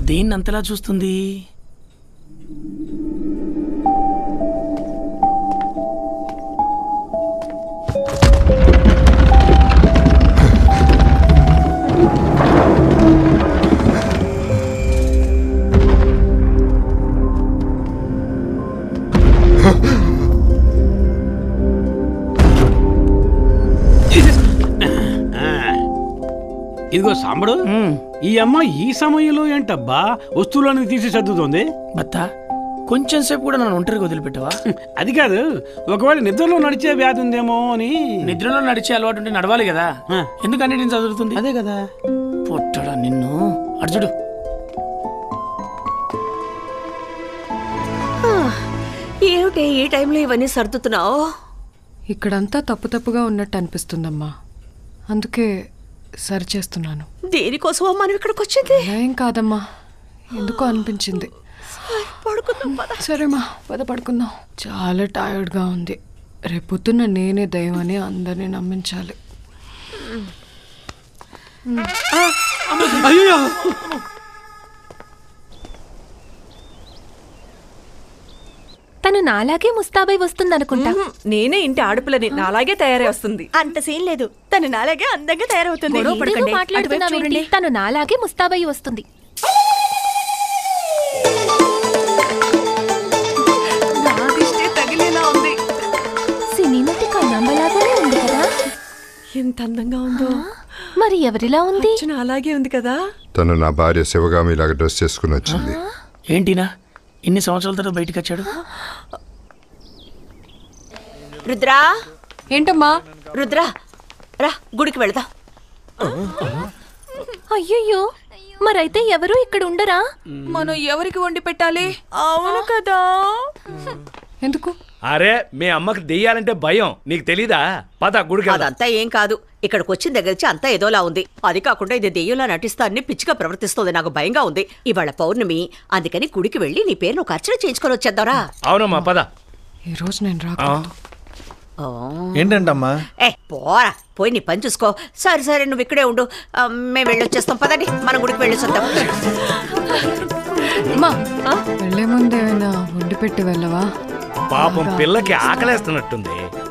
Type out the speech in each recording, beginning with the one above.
దేన్ని అంతలా చూస్తుంది ఇదిగో సాంబడు ఈ అమ్మ ఈ సమయంలో ఏంటబ్బా వస్తువులన్నీ తీసి సర్దుతోంది బత్తా కొంచెం సేపు కూడా నన్ను ఒంటరిగా వదిలిపెట్టవా అది కాదు ఒకవేళ నిద్రలో నడిచే వ్యాధి ఉందేమో అని నిద్రలో నడిచే అలవాటు ఉంటే నడవాలి కదా ఆ. ఎందుకని నేను చదువుతుంది అదే కదా పొట్టడా నిన్ను అర్జుడు ఏమిటి ఈ టైంలో ఇవన్నీ సర్దుతున్నావు ఇక్కడంతా తప్పు తప్పుగా ఉన్నట్టు అనిపిస్తుందమ్మా అందుకే సరి చేస్తున్నాను దేనికోసమో మనం ఇక్కడికి వచ్చింది అలా ఏం కాదమ్మా ఎందుకో అనిపించింది పడుకుందాం పద సరేమ్మా పద పడుకుందాం చాలా టైర్డ్గా ఉంది రేపొద్దున్న నేనే దైవని అందరినీ నమ్మించాలి అయ్యో తను నాలాగే ముస్తాబై వస్తుందనుకుంటా నేనే ఇంటి ఆడపిల్లని నాలాగే తయారై వస్తుంది అంత సీన్ లేదు తను నాలాగే అందంగా తయారవుతుంది గొడవ పడకండి. ఏదో మాట్లాడుతున్నావేంటి తను నాలాగే ముస్తాబై వస్తుంది నాదిష్టే తగిలేలా ఉంది సినిమతి కన్నంబలాగానే ఉంది కదా ఎంత అందంగా ఉందో మరి ఎవరిలా ఉంది అచ్చన అలాగే ఉంది కదా తను నా భార్య శివగామి ఇలాగ డ్రెస్ చేసుకుని వచ్చింది ఏంటినా ఇన్ని సంవత్సరాల తర్వాత బయటికి వచ్చాడు రుద్రా ఏంటమ్మా రుద్రా రా గుడికి వెళదాం అయ్యయ్యో మరైతే ఎవరు ఇక్కడ ఉండరా మనం ఎవరికి వండి పెట్టాలి అవును కదా ఎందుకు అరే మీ అమ్మకి దెయ్యాలంటే భయం నీకు తెలీదా పద గుడికి వెళ్దాం. అదంతా ఏం కాదు ఇక్కడికి వచ్చిన దగ్గర నుంచి అంతా ఏదోలా ఉంది అది కాకుండా ఇది దెయ్యంలా నటిస్తానని పిచ్చిగా ప్రవర్తిస్తుంది నాకు భయంగా ఉంది ఇవాళ పౌర్ణమి అందుకని గుడికి వెళ్ళి నీ పేరును ఒక అర్చన చేయించుకొని వచ్చేద్దాంరా అవునమ్మా పద ఈరోజు నేను ఆ, రాకూడదు ఓ. ఏంటంటమ్మా ఏ పోరా పోయి నీ పని చూసుకో సరే సరే నువ్వు ఇక్కడే ఉండు ఆ, మేము వెళ్ళొచ్చేస్తాం పదండి మన గుడికి వెళ్ళొచ్చేద్దాం అమ్మా వెళ్ళే ముందు ఏమైనా వండి పెట్టి వెళ్ళవా పాపం పిల్లకి ఆకలేస్తున్నట్టుంది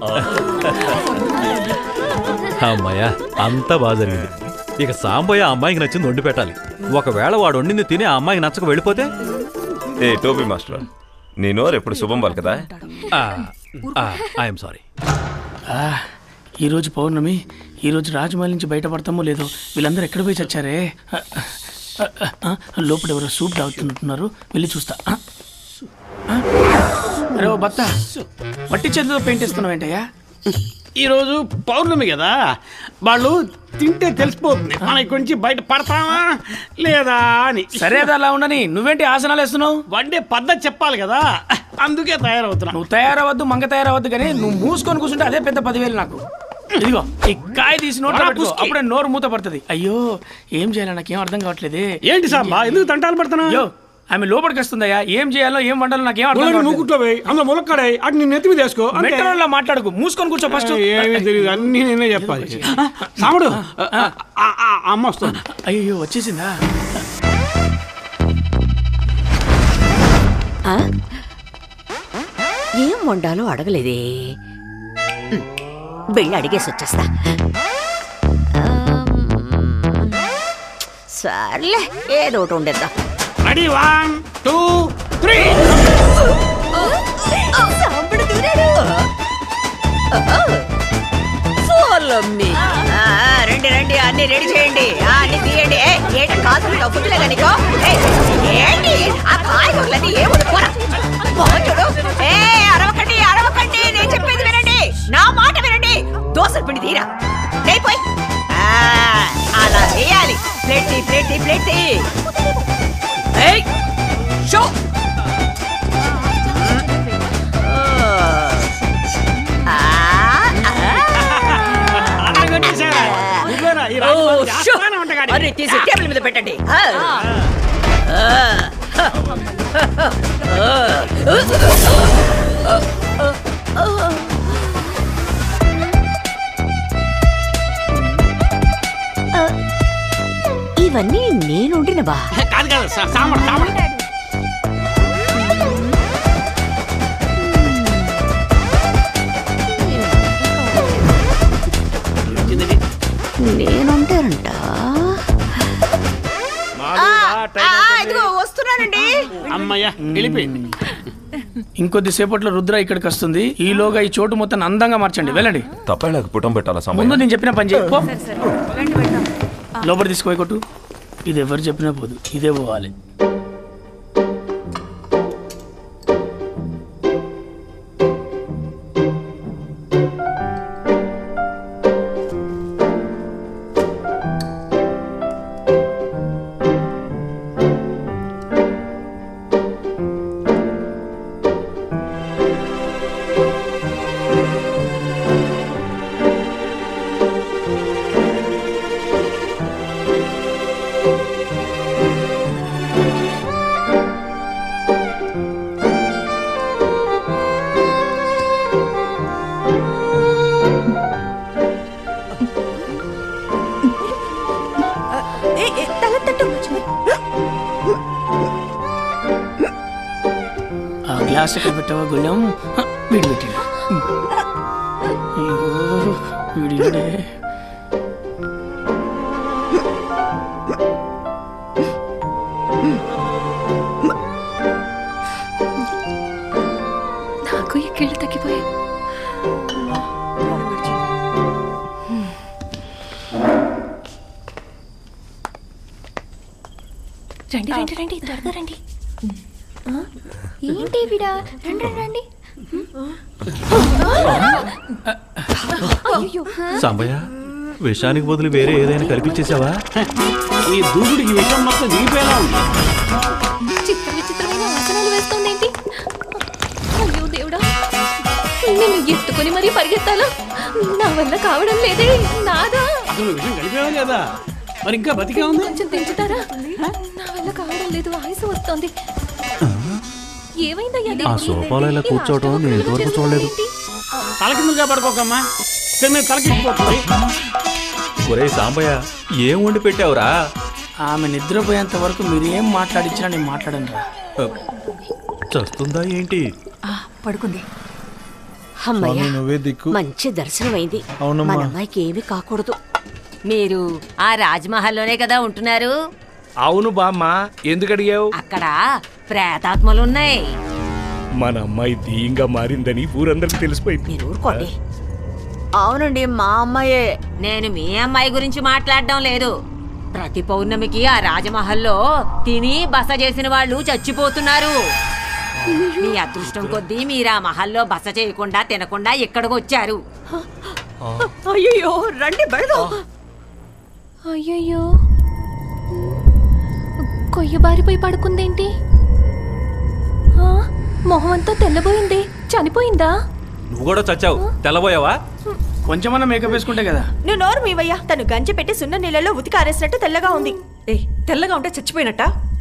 అమ్మాయ అంతా బాగా జరిగింది ఇక సాంబయ్య ఆ అమ్మాయికి నచ్చింది వండి పెట్టాలి ఒకవేళ వాడు వండింది తిని ఆ అమ్మాయికి నచ్చక వెళ్ళిపోతే ఏ టోపీ మాస్టర్ నీ నోరు ఎప్పుడు శుభం పలుకదా ఐఎమ్ సారీ ఆ, ఈరోజు పౌర్ణమి ఈరోజు రాజమహల్ నుంచి బయటపడతామో లేదో వీళ్ళందరూ ఎక్కడ పోయి చచ్చారే ఆ, ఆ, ఆ, లోపల ఎవరో సూప్ తాగుతున్నట్టున్నారు వెళ్ళి చూస్తా ఆ, ఆ, అరే ఓ బత్త మట్టి చేతితో పెయింట్ ఇస్తున్నావు ఏంటయ్యా ఈరోజు పౌర్ణమి కదా వాళ్ళు తింటే తెలిసిపోతుంది మనం ఇక్కడి నుంచి బయట పడతామా లేదా అని సరే అది అలా ఉండని నువ్వేంటి ఆసనాలు వేస్తున్నావు వండే పద్ధతి చెప్పాలి కదా అందుకే తయారవుతున్నా నువ్వు తయారవద్దు మంగ తయారవద్దు కానీ నువ్వు మూసుకొని కూర్చుంటే అదే పెద్ద పదివేలు నాకు ఇదిగో ఈ కాయ తీసి నోట్లో పరా పెట్టుకో. పుస్కి. అప్పుడే నోరు మూత పడుతుంది అయ్యో ఏం చేయాలి నాకేం అర్థం కావట్లేదే ఏంటి సాంబా ఎందుకు తంటాలు పడుతున్నా అయ్యో ఆమె లోపలికి వస్తుందయ్యా ఏం చేయాలో ఏం వండాలో నాకేం అర్థం నువ్వు కావట్లేదు. కూర్చో పోయి అందులో ములక్కాడే అటు నేను నెత్తి మీద వేసుకో అంతే. మెట్టలో మాట్లాడుకు మూసుకొని కూర్చో ఫస్ట్ ఏమీ తెలియదు అన్ని నేనే చెప్పాలి ఆ, సాముడు ఆ, ఆ, ఆ, అమ్మ వస్తుంది అయ్యో వచ్చేసిందా ఆ? ఏం వండాలో అడగలేదే ఉమ్, వెళ్ళి అడిగేసి వచ్చేస్తా ఆమ్, సర్లే ఏదో ఒకటి ఉండేద్దాం రెడీ వన్ టూ త్రీ సోలమ్మి. ఆ, రండి రండి అన్ని రెడీ చేయండి ఆ, అన్ని తీయండి ఏ, ఏంటి కాదు ఫుడ్లే కనుకో ఏంటి ఆ కాయగూరలన్నీ ఏ పోరా చూడు ఏ అరవకండి అరవకండి నేను చెప్పేది వినండి నా మాట వినండి దోశల పిండి తీరా లేపోయి అలా వేయాలి ప్లేట్ తీ ప్లేట్ తీ ప్లేట్ తీ ఏయ్ షో ఆ, ఆ. నువ్వేనా ఈ ఓ, రాజమండ్రి షో. ఆస్థాన వంటగాడి? అరే తీసి టేబుల్ మీద పెట్టండి ఆ. ఆ. ఇవన్నీ నేను వండినవా కాదు కాదు కాదు సా- సాంబార్ సాంబార్ నేనుంటారంట ఇదిగో వస్తున్నానండి అమ్మయ్య వెళ్ళిపోయింది ఇంకొద్ది సేపట్లో రుద్ర ఇక్కడికి వస్తుంది ఈలోగా ఈ చోటు మొత్తం అందంగా మార్చండి వెళ్ళండి తప్పేళ్ళకి పుటం పెట్టాలా ముందు సమయం నేను చెప్పిన పని చేయి పో. లోపల తీసుకుపోయి కొట్టు ఇది ఎవరు చెప్పినా పోదు ఇదే పోవాలి ఏ, ఏ, తల తట్టు ఆ గ్లాస్ ఎక్కడ పెట్టావా గుళ్ళం హ, వీడు పెట్టిండు అయ్యో వీడి ఈడే. నాకు ఈ కీళ్ళు తగ్గిపోయాయి రండి రండి రండి త్వరగా రండి ఆ? ఏంటి విడా రండి రండి అయ్యో సాంబయ్య విషానికి బదులు వేరే ఏదైనా కల్పించేసావా ఈ దూకుడికి విషయం మొత్తం దిగిపోయేలా ఉంది చిత్ర విచిత్రమైన ఆసనాలు వేస్తోంది ఏంటి అయ్యో దేవుడా నిన్ను ఎత్తుకొని మరీ పరిగెత్తాలా నా వల్ల కావడం లేదే నాదా అసలు విషయం కలిపేవా లేదా మరి ఇంకా బతికే ఉంది కొంచెం పెంచుతారా నా వల్ల కావడం లేదు ఆయుసు వస్తోంది ఏమైందయ్యా ఆ దేవుడు? సోఫాలో ఇలా ఈ కూర్చోవటం హాస్టల్లో నేను ఇంతవరకు చూడలేదు ఏంటి? తల కిందగా పడుకోకమ్మా ఇక్కడ మీద తలకిపోతుంది ఒరే సాంబయ్య ఏం వండి పెట్టావురా ఆమె నిద్రపోయేంత వరకు మీరు ఏం మాట్లాడించినా నేను మాట్లాడను రా చస్తుందా ఏంటి పడుకుంది అమ్మయ్య నువ్వే దిక్కు మంచి దర్శనం అయింది అవునమ్మా. మన అమ్మాయికి ఏమీ కాకూడదు మీరు ఆ రాజ్మహల్లోనే కదా ఉంటున్నారు అవును బామ్మ ఎందుకు అడిగావు అక్కడ ప్రేతాత్మలున్నాయి మన అమ్మాయి దీంగా మారిందని ఊరందరికి తెలిసిపోయింది మీరు ఊరుకోండి అవునండి మా అమ్మాయే నేను మీ అమ్మాయి గురించి మాట్లాడడం లేదు ప్రతి పౌర్ణమికి ఆ రాజమహల్లో తిని బస చేసిన వాళ్ళు చచ్చిపోతున్నారు మీ అదృష్టం కొద్దీ మీరు ఆ మహల్లో బస చేయకుండా తినకుండా ఇక్కడికి వచ్చారు అయ్యో రండి బయలు అయ్యయ్యో కొయ్య బారిపోయి పడుకుందేంటి ఆ, మొహం అంతా తెల్లబోయింది చనిపోయిందా నువ్వు కూడా చచ్చావు తెల్లబోయావా కొంచెమన్నా మేకప్ వేసుకుంటే కదా నువ్వు నోరు మీవయ్యా తను గంజి పెట్టి సున్న నీళ్ళలో ఉతికి ఆరేసినట్టు తెల్లగా ఉంది ఏ తెల్లగా ఉంటే చచ్చిపోయినట్ట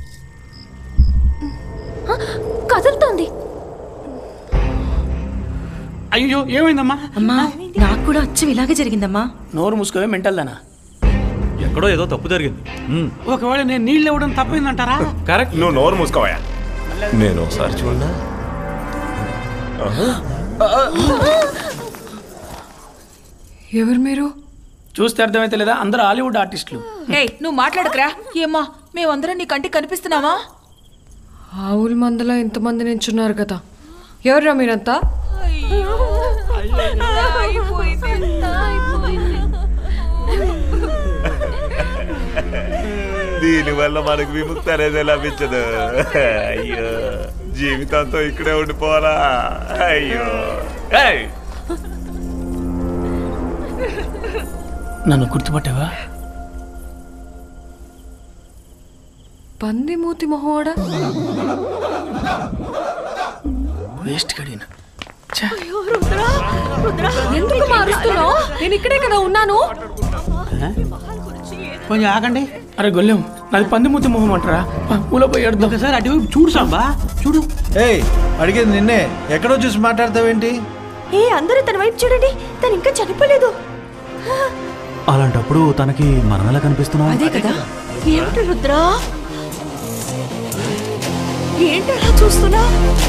ఆ, కదులుతోంది అయ్యో ఏమైందమ్మా అమ్మా నాకు కూడా అచ్చం ఇలాగే జరిగిందమ్మా నోరు మూసుకోవే మెంటల్ దానా ఎక్కడో ఏదో తప్పు జరిగింది ఉమ్, ఒకవేళ నేను నీళ్ళు ఇవ్వడం తప్పైందంటారా కరెక్ట్ నువ్వు నోరు మూసుకోవా నేను ఒకసారి చూడనా ఎవరు మీరు చూస్తే అర్థమైతే లేదా అందరూ హాలీవుడ్ ఆర్టిస్టులు ఏయ్ నువ్వు మాట్లాడుకురా ఏమ్మా మేమందరం నీ కంటికి కనిపిస్తున్నావా ఆవుల మందలో ఇంతమంది నించున్నారు కదా ఎవర్రా మీరంతా దీనివల్ల మనకు విముక్తి అనేది లభించదు అయ్యో జీవితంతో ఇక్కడే ఉండిపోవాలా అయ్యో ఏయ్! నన్ను గుర్తుపట్టావా పంది మూతి మొహోడా వేస్ట్ కడిగిన ఎందుకు మారుస్తున్నావు నేను ఇక్కడే కదా ఉన్నాను కొంచెం ఆగండి అరే గొల్లెం నాది పందిమూతి మొహం అంటారా పూల పోయి అర్థం ఒకసారి అటువైపు చూడు సాంబా చూడు ఏయ్ అడిగేది నిన్నే ఎక్కడో చూసి మాట్లాడతావేంటి ఏ అందరూ తన వైపు చూడండి తను ఇంకా చనిపోలేదు అలాంటప్పుడు తనకి మనం ఎలా కనిపిస్తున్నాం అదే కదా ఏమిటి రుద్రా ఏంటలా చూస్తున్నా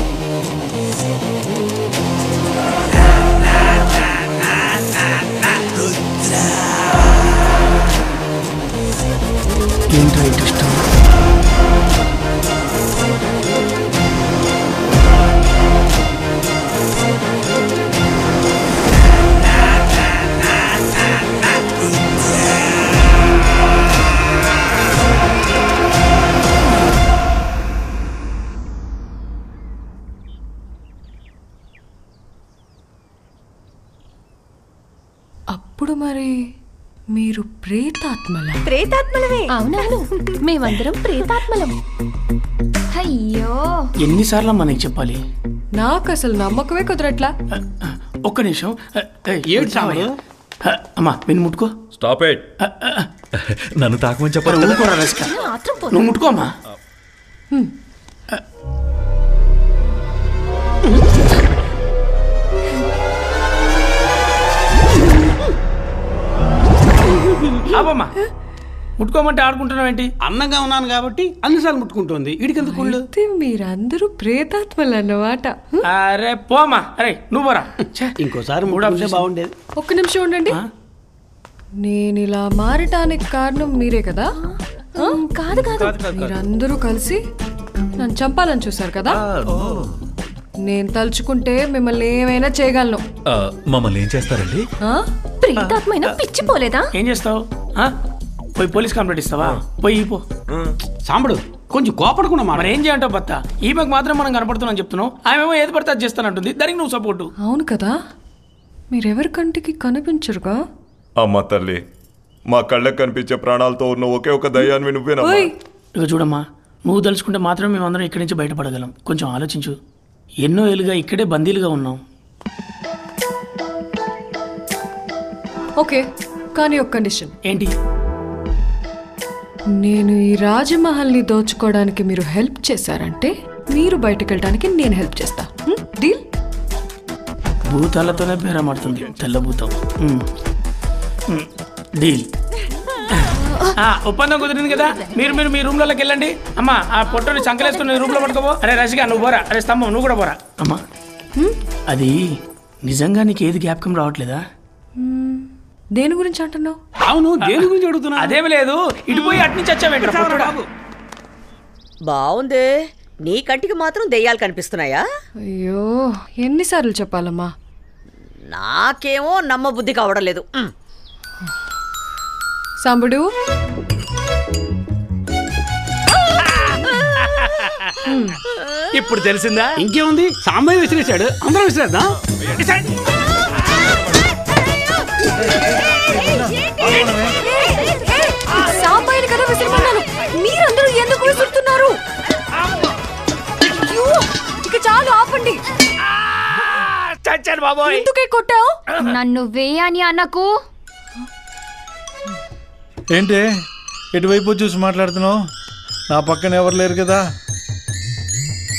ఏంట్రా ఇటు ఇష్టం అప్పుడు మరి మీరు ప్రేతాత్మల ప్రేతాత్మలవే అవునవును మేమందరం ప్రేతాత్మలం అయ్యో ఎన్నిసార్లు మనకి చెప్పాలి నాకు అసలు నమ్మకమే కుదరట్లా ఒక్క నిమిషం ఏంటి సాంబయ్య? అమ్మా విని ముట్టుకో స్టాప్ ఇట్ నన్ను తాకమని మరి చెప్పారు ఊరుకోరా రసిక ఆత్రం పో నువ్వు ముట్టుకోమ్మా ఆపమ్మా ముట్టుకోమంటే ఆడుకుంటున్నావు ఏంటి అందంగా ఉన్నాను కాబట్టి అన్నిసార్లు ముట్టుకుంటుంది వీడికెందుకు కుళ్ళు అయితే మీరందరూ ప్రేతాత్మలు అన్నమాట అరే పోమా అరే నువ్వు పోరా ఛే, ఇంకోసారి మూడు బాగుండేది ఒక్క నిమిషం ఉండండి నేను ఇలా మారటానికి కారణం మీరే కదా ఆ? కాదు కాదు మీరందరూ కలిసి నన్ను చంపాలని చూసారు కదా నేను తలుచుకుంటే మిమ్మల్ని ఏమైనా చేయగలను ఆ, మమ్మల్ని ఏం చేస్తారండి ఆ? ప్రేతాత్మైన పిచ్చిపోలేదా ఏం చేస్తావు ఆ? పోయి పోలీస్ కంప్లైంట్ ఇస్తావా పోయి ఈ పో సాంబడు కొంచెం కోపడకుండా మాట మరి ఏం చేయంటావు బత్త ఈమెకు మాత్రం మనం కనపడుతున్నాం చెప్తున్నావు ఆమెమో ఏది పడితే అది చేస్తానంటుంది దానికి నువ్వు సపోర్టు అవును కదా మీరెవరి కంటికి కనిపించరుగా అమ్మ తల్లి మా కళ్ళకు కనిపించే ప్రాణాలతో ఉన్న ఒకే ఒక దయ్యాన్ని నువ్వేనమ్మా ఓయ్ ఇక చూడమ్మా నువ్వు తలుచుకుంటే మాత్రం మేమందరం ఇక్కడి నుంచి బయటపడగలం కొంచెం ఆలోచించు ఎన్నో ఏళ్ళుగా ఇక్కడే బందీలుగా ఉన్నాం ఓకే కానీ ఒక కండిషన్ ఏంటి నేను ఈ రాజమహల్ని దోచుకోవడానికి మీరు హెల్ప్ చేశారంటే మీరు బయటకు వెళ్ళడానికి నేను హెల్ప్ చేస్తా హ్మ్? డీల్ భూతాలతోనే బేరమాడుతుంది తెల్ల భూతం ఉమ్. ఉమ్. డీల్ ఆ, ఒప్పందం కుదిరింది కదా మీరు మీరు మీ రూమ్లోకి వెళ్ళండి అమ్మా ఆ పొట్టని సంకలేసుకుని రూమ్లో పట్టుకోపో అరే రసిగా నువ్వు పోరా అరే స్తంభం నువ్వు కూడా పోరా అమ్మా అది నిజంగా నీకు ఏది జ్ఞాపకం రావట్లేదా దేని గురించి అంటున్నావు అవును దేని గురించి అడుగుతున్నా అదేమి లేదు ఇటు పోయి అటు నుంచి వచ్చావు బాగుంది నీ కంటికి మాత్రం దెయ్యాలు కనిపిస్తున్నాయా అయ్యో ఎన్నిసార్లు చెప్పాలమ్మా నాకేమో నమ్మబుద్ధి కావడం లేదు ఉమ్. సాంబడు ఇప్పుడు తెలిసిందా ఇంకేముంది సాంబయ్య విసిరేశాడు అందరం విసిరేద్దాం సాంబాయిని కదా విసిరిపోన్నాను మీరందరూ ఎందుకు విసురుతున్నారు అయ్యో, ఇక చాలు ఆపండి చచ్చాను బాబోయ్ ఎందుకే కొట్టావు నన్ను వేయని అన్నకు ఏంటి ఎటువైపు చూసి మాట్లాడుతున్నావు నా పక్కన ఎవరు లేరు కదా